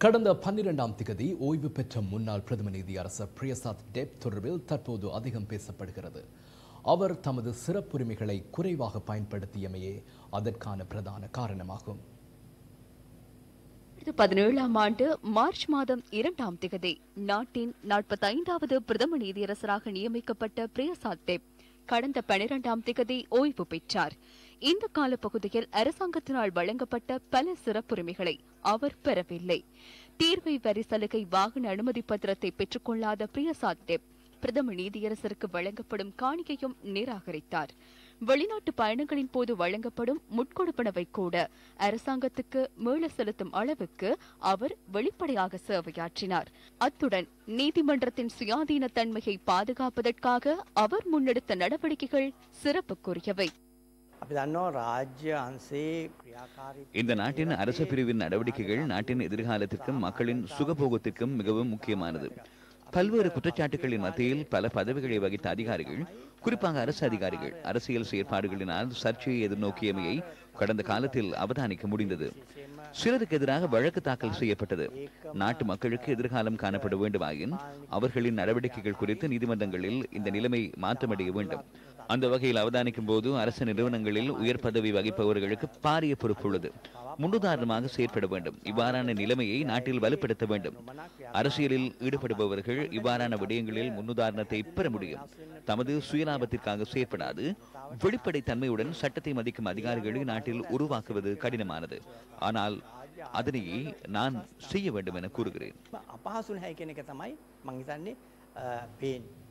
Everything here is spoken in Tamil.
கடந்த பன்னிரெண்டாம் திகதி ஓய்வு பெற்ற முன்னாள் பிரதம நீதியரசர் பிரியசாத் டெப் தொடர்பில் தற்போது அதிகம் பேசப்படுகிறது அவர் தமது சிறப்புரிமைகளை குறைவாக பயன்படுத்தியமையே அதற்கான பிரதான காரணமாகும் இது பதினேழாம் ஆண்டு மார்ச் மாதம் இரண்டாம் திகதி நாட்டின் நாற்பத்தைந்தாவது பிரதம நீதியரசராக நியமிக்கப்பட்ட பிரியசாத் டெப் கடந்த பனிரெண்டாம் திகதி ஓய்வு பெற்றார் இந்த காலப்பகுதியில் அரசாங்கத்தினால் வழங்கப்பட்ட பல சிறப்புரிமைகளை அவர் பெறவில்லை தீர்வை வரி சலுகை வாகன அனுமதி பத்திரத்தை பெற்றுக்கொள்ளாத பிரியசாத் டெப் பிரதம நீதியரசருக்கு வழங்கப்படும் காணிக்கையும் நிராகரித்தார் வெளிநாட்டு பயணங்களின் போது வழங்கப்படும் முட்கொடுப்பனவை கூட அரசாங்கத்துக்கு மீள செலுத்தும் அளவுக்கு அவர் வெளிப்படையாக சேவையாற்றினார் அத்துடன் நீதிமன்றத்தின் சுயாதீன தன்மையை பாதுகாப்பதற்காக அவர் முன்னெடுத்த நடவடிக்கைகள் சிறப்புக்குரியவை අපි දන්නවා රාජ්‍ය අන්සේ ක්‍රියාකාරී இந்த நாட்டின் அரச பிரிவின் நடவடிக்கைகள் நாட்டின் எதிர்காலத்திற்கும் மக்களின் சுகபோகத்திற்கும் மிகவும் முக்கியமானது பல்வேறு குற்றச்சாட்டுகளின் மத்தியில் பல பதவிகளை வகித்த அதிகாரிகள் குறிப்பாக அரசு அதிகாரிகள் அரசியல் செயற்பாடுகளினால் சர்ச்சையை எதிர்நோக்கியமையை கடந்த காலத்தில் அவதானிக்க முடிந்தது சிலருக்கு எதிராக வழக்கு தாக்கல் செய்யப்பட்டது நாட்டு மக்களுக்கு எதிர்காலம் காணப்பட வேண்டுமாயின் அவர்களின் நடவடிக்கைகள் குறித்து நீதிமன்றங்களில் இந்த நிலைமை மாற்றமடைய வேண்டும் அந்த வகையில் அவதானிக்கும் போது அரசு நிறுவனங்களில் உயர் பதவி வகிப்பவர்களுக்கு பாரிய பொறுப்பு உள்ளது முன்னுதாரணமாக செயற்பட வேண்டும் இவ்வாறான நிலைமையை நாட்டில் வலுப்படுத்த வேண்டும் அரசியலில் ஈடுபடுபவர்கள் இவ்வாறான விடயங்களில் முன்னுதாரணத்தை பெற முடியும் தமது சுயலாபத்திற்காக செயற்படாது வெளிப்படை தன்மையுடன் சட்டத்தை மதிக்கும் அதிகாரிகளை நாட்டில் உருவாக்குவது கடினமானது ஆனால் அதனையே நான் செய்ய வேண்டும் என கூறுகிறேன் අපහසු නැහැ කියන එක තමයි මං හිතන්නේ පේන්නේ